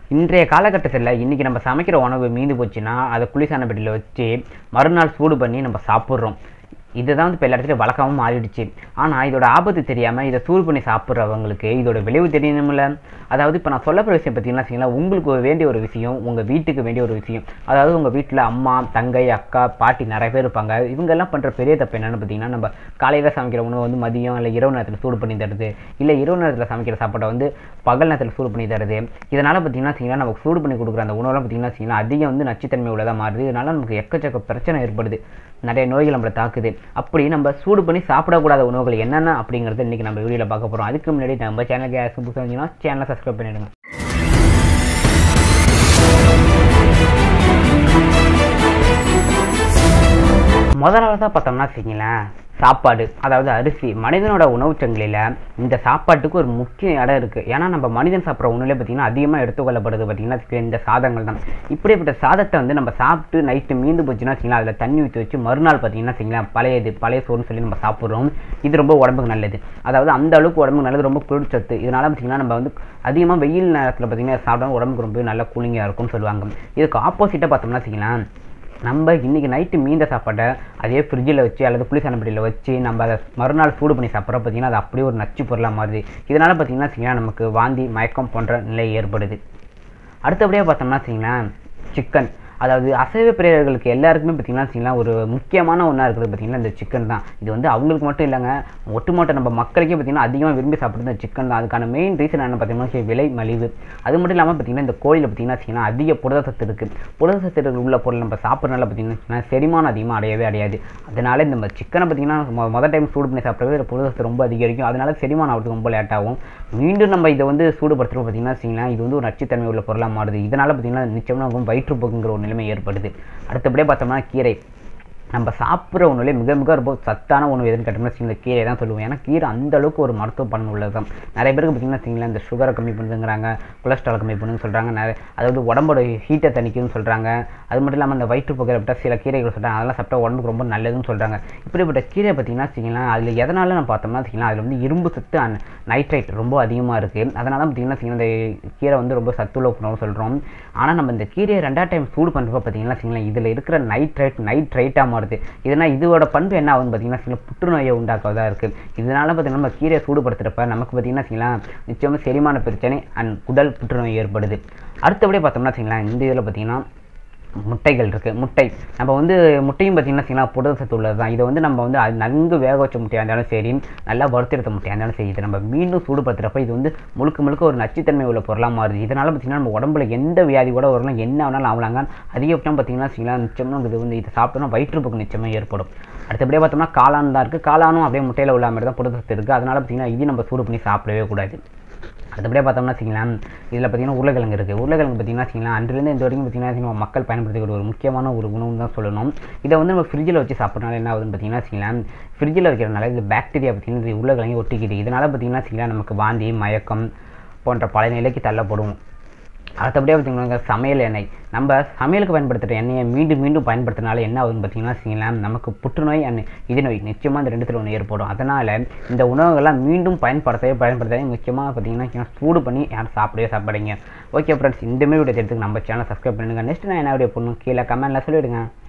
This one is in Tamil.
இன்றைய காலகட்டத்தில் இன்றைக்கி நம்ம சமைக்கிற உணவு மீந்து போச்சுன்னா அதை குளிசான பெட்டியில் வச்சு மறுநாள் சூடு பண்ணி நம்ம சாப்பிட்றோம் இதுதான் வந்து இப்போ எல்லா இடத்துலையும் வழக்கமாக மாறிடுச்சு ஆனால் இதோட ஆபத்து தெரியாமல் இதை சூடு பண்ணி சாப்பிட்றவங்களுக்கு இதோட விளைவு தெரியணும்ல அதாவது இப்போ நான் சொல்ல போகிற விஷயம் பார்த்தீங்கன்னா வச்சுக்கோங்களேன், உங்களுக்கு ஒரு வேண்டிய ஒரு விஷயம் உங்கள் வீட்டுக்கு வேண்டிய ஒரு விஷயம் அதாவது உங்கள் வீட்டில் அம்மா தங்கை அக்கா பாட்டி நிறைய பேர் இருப்பாங்க இவங்கெல்லாம் பண்ணுற பெரிய தப்பு என்னென்னு பார்த்தீங்கன்னா நம்ம காலையில் சமைக்கிற உணவு வந்து மதியம் இல்லை இரவு நேரத்தில் சூடு பண்ணி தருது இல்லை இரவு நேரத்தில் சமைக்கிற சாப்பாட்டை வந்து பகல் நேரத்தில் சூடு பண்ணி தருது இதனால் பார்த்தீங்கன்னா வச்சுக்கோங்களேன், நமக்கு சூடு பண்ணி கொடுக்குற அந்த உணவுலாம் பார்த்தீங்கன்னா வச்சுக்கோங்களேன், அதிகம் வந்து நச்சுத்தன்மை உள்ளதாக மாறுது இதனால் நமக்கு எக்கச்சக்க பிரச்சனை ஏற்படுது நிறைய நோய்கள் நம்மளை தாக்குது அப்படி நம்ம சூடு பண்ணி சாப்பிடக்கூடாத உணவுகள் என்னென்ன அப்படிங்கிறத இன்றைக்கி நம்ம வீடியோவில் பார்க்க போகிறோம் அதுக்கு முன்னாடி நம்ம சேனலுக்கு யாருக்கும் புதுசாக இருந்துச்சுன்னா சேனலை சப்ஸ்கிரைப் பண்ணிடுங்க முதலாவதாக பார்த்தோம்னா வச்சுங்களேன் சாப்பாடு அதாவது அரிசி மனிதனோட உணவுச் சங்கிலியில் இந்த சாப்பாட்டுக்கு ஒரு முக்கிய இடம் இருக்குது ஏன்னா நம்ம மனிதன் சாப்பிட்ற உணவுல பார்த்தீங்கன்னா அதிகமாக எடுத்துக்கொள்ளப்படுது பார்த்தீங்கன்னா இந்த சாதங்கள் தான் இப்படிப்பட்ட சாதத்தை வந்து நம்ம சாப்பிட்டு நைட்டு மீந்து போச்சுன்னா வச்சுங்களேன் அதில் தண்ணி ஊற்றி வச்சு மறுநாள் பார்த்தீங்கன்னா வச்சுங்களேன் பழையது பழைய சோறுன்னு சொல்லி நம்ம சாப்பிட்றோம் இது ரொம்ப உடம்புக்கு நல்லது அதாவது அந்த அளவுக்கு உடம்புக்கு நல்லது ரொம்ப குளிர்ச்சத்து இதனால் பார்த்தீங்கன்னா நம்ம வந்து அதிகமாக வெயில் நேரத்தில் பார்த்தீங்கன்னா சாப்பிட்டா உடம்புக்கு ரொம்ப நல்ல கூலிங்காக இருக்கும்னு சொல்லுவாங்க இதுக்கு ஆப்போசிட்டாக பார்த்தோம்னா வச்சுங்களேன் நம்ம இன்றைக்கி நைட்டு மீந்த சாப்பாட்டை அதே ஃப்ரிட்ஜில் வச்சு அல்லது குளிர்சாதனப்படியில் வச்சு நம்ம அதை மறுநாள் சூடு பண்ணி சாப்பிட்றோம் பார்த்தீங்கன்னா அது அப்படியே ஒரு நச்சு பொருளாக மாறுது இதனால் பார்த்தீங்கன்னா வச்சுங்களேன் நமக்கு வாந்தி மயக்கம் போன்ற நிலை ஏற்படுது அடுத்தபடியாக பார்த்தோம்னா வச்சுங்களேன் சிக்கன் அதாவது அசைவ பிரியர்களுக்கு எல்லாருக்குமே பார்த்தீங்கன்னா வச்சுங்களேன் ஒரு முக்கியமான ஒன்றா இருக்கிறது பார்த்தீங்கன்னா இந்த சிக்கன் தான் இது வந்து அவங்களுக்கு மட்டும் இல்லைங்க ஒட்டுமொத்த நம்ம மக்களுக்கே பார்த்தீங்கன்னா அதிகமாக விரும்பி சாப்பிட்றது இந்த சிக்கன் தான் அதுக்கான மெயின் ரீசன் என்ன பார்த்தீங்கன்னா விலை மலிவு அது மட்டும் இல்லாமல் பார்த்தீங்கன்னா இந்த கோழியில் பார்த்தீங்கன்னா வச்சுங்கன்னா அதிக புரதசத்து இருக்குது புரதசத்து உள்ள பொருள் நம்ம சாப்பிட்றனால பார்த்தீங்கன்னா வச்சுக்கோங்களேன் செரிமானம் அதிகமாக அடையவே அடையாது அதனால இந்த சிக்கனை பார்த்தீங்கன்னா மொ- மொதல் டைம் சூடு பண்ணி சாப்பிட்றது புரதசத்து ரொம்ப அதிகரிக்கும் அதனால செரிமானம் ஆகிறதுக்கு ரொம்ப லேட் ஆகும் மீண்டும் நம்ம இதை வந்து சூடுபடுத்துகிறோம் பார்த்தீங்கன்னா வச்சுங்களேன் இது வந்து ஒரு நச்சுத்தன்மை உள்ள பொருளாக மாறுது இதனால் பார்த்தீங்கன்னா நிச்சயமாக நமக்கு வயிற்றுப்போக்குங்கிற ஒரு நிலைமை ஏற்படுது அடுத்தபடியாக பார்த்தோம்னா கீரை நம்ம சாப்பிட்ற உணவுலே மிக மிக ரொம்ப சத்தான உணவு எதுன்னு கேட்டோம்னா வச்சுக்கோங்களேன் கீரை தான் சொல்லுவோம் ஏன்னா கீரை அந்த அளவுக்கு ஒரு மருத்துவ பலன் உள்ளது தான் நிறைய பேருக்கு பார்த்தீங்கன்னா வச்சுங்களேன் இந்த சுகரை கம்மி பண்ணுதுங்கிறாங்க கொலஸ்ட்ரால் கம்மி பண்ணுன்னு சொல்கிறாங்க நிறைய அதாவது உடம்போட ஹீட்டை தணிக்குதுன்னு சொல்கிறாங்க அது மட்டும் இல்லாமல் அந்த வயிற்றுப்போக்கை சாப்பிட்டா சில கீரைகள் சொல்கிறாங்க அதெல்லாம் சாப்பிட்டா உடம்புக்கு ரொம்ப நல்லதுன்னு சொல்கிறாங்க இப்படிப்பட்ட கீரை பார்த்தீங்கன்னா வச்சுங்களேன் அதில் எதனால நம்ம பார்த்தோம்னா வச்சுங்களேன் அதில் வந்து இரும்பு சத்து அண்ட் நைட்ரேட் ரொம்ப அதிகமாக இருக்குது அதனால பார்த்தீங்கன்னா வச்சுங்களேன் இந்த கீரை வந்து ரொம்ப சத்துள்ள உணவு சொல்கிறோம் ஆனால் நம்ம இந்த கீரையை ரெண்டாவது டைம் சூடு பண்ணுறப்ப பார்த்தீங்கன்னா வச்சுங்களேன் இதில் இருக்கிற நைட்ரேட் நைட்ரேட்டாக மாறுது இதனால் இதோட பண்பு என்ன ஆகுதுன்னு பார்த்தீங்கன்னா வச்சுங்களேன் புற்றுநோயை உண்டாக்குவதாக இருக்குது இதனால பார்த்தீங்கன்னா நம்ம கீரையை சூடுபடுத்துகிறப்ப நமக்கு பார்த்தீங்கன்னா வச்சுங்களேன் நிச்சயமாக செரிமான பிரச்சனை அண்ட் குடல் புற்றுநோய் ஏற்படுது அடுத்தபடியே பார்த்தோம்னா வச்சுங்களேன் இந்த இதில் பார்த்தீங்கன்னா முட்டைகள் இருக்குது முட்டை நம்ம வந்து முட்டையும் பார்த்தீங்கன்னா வச்சுங்களேன் புரதசத்து உள்ளது தான் இதை வந்து நம்ம வந்து அது நன்கு வேக வச்ச முட்டையாக இருந்தாலும் சரி நல்லா வறுத்தெடுத்த முட்டையாக இருந்தாலும் சரி இதை நம்ம மீண்டும் சூடுபடுத்துகிறப்ப இது வந்து முழுக்க முழுக்க ஒரு நச்சுத்தன்மை உள்ள பொருளாக மாறுது இதனால் பார்த்தீங்கன்னா நம்ம உடம்புல எந்த வியாதி கூட வரலாம் என்ன வேணாலும் ஆகலாங்க அதிகபட்சம் பார்த்தீங்கன்னா வச்சுங்களேன் நிச்சயமாக இது வந்து இதை சாப்பிட்டோம்னா வயிற்றுப்போக்கு நிச்சயமாக ஏற்படும் அடுத்தபடியாக பார்த்தோம்னா காளான் தான் இருக்குது காளானும் அப்படியே முட்டையில் உள்ள மாதிரி தான் புரதசத்து இருக்குது அதனால் பார்த்தீங்கன்னா இதையும் நம்ம சூடு பண்ணி சாப்பிடவே கூடாது அடுத்தபடியாக பார்த்தோம்னா வச்சுங்களேன் இதில் பார்த்தீங்கன்னா உருளைக்கிழங்கு இருக்குது உருளைக்கிழங்கு பார்த்தீங்கன்னா வச்சுங்களேன் அன்றிலிருந்து இந்த வரைக்கும் பார்த்தீங்கன்னா வச்சுக்கோங்க, மக்கள் பயன்படுத்திக்கிற ஒரு முக்கியமான ஒரு உணவு தான் சொல்லணும் இதை வந்து நம்ம ஃப்ரிட்ஜில் வச்சு சாப்பிட்றனால என்ன ஆகுதுன்னு பார்த்தீங்கன்னா வச்சுங்களேன் ஃப்ரிட்ஜில் வைக்கிறனால இது பாக்டீரியா பார்த்தீங்கன்னா இது உருளைக்கிழங்கு ஒட்டிக்கிது இதனால் பார்த்தீங்கன்னா வச்சுங்களேன் நமக்கு வாந்தி மயக்கம் போன்ற பல நிலைக்கு தள்ளப்படும் அடுத்தபடியாக பார்த்தீங்கன்னா சமையல் எண்ணெய் நம்ம சமையலுக்கு பயன்படுத்துகிற எண்ணெயை மீண்டும் மீண்டும் பயன்படுத்துறதுனால என்ன ஆகுதுன்னு பார்த்தீங்கன்னா வச்சுங்களேன் நமக்கு புற்றுநோய் அண்ட் இது நோய் நிச்சயமாக இந்த ரெண்டுத்தில் ஒன்று ஏற்படும் அதனால் இந்த உணவுகள்லாம் மீண்டும் பயன்படுத்தவே பயன்படுத்தவே முக்கியமாக பார்த்தீங்கன்னா சூடு பண்ணி யாரும் சாப்பிடவே சாப்பிடுங்க ஓகே ஃப்ரெண்ட்ஸ் இந்த மாதிரி வீடியோ எடுத்துக்கு நம்ம சேனல் சப்ஸ்கிரைப் பண்ணுங்கள் நெக்ஸ்ட் நான் என்ன வீடியோ பண்ணணும் கீழே கமெண்ட்டில் சொல்லிவிடுங்க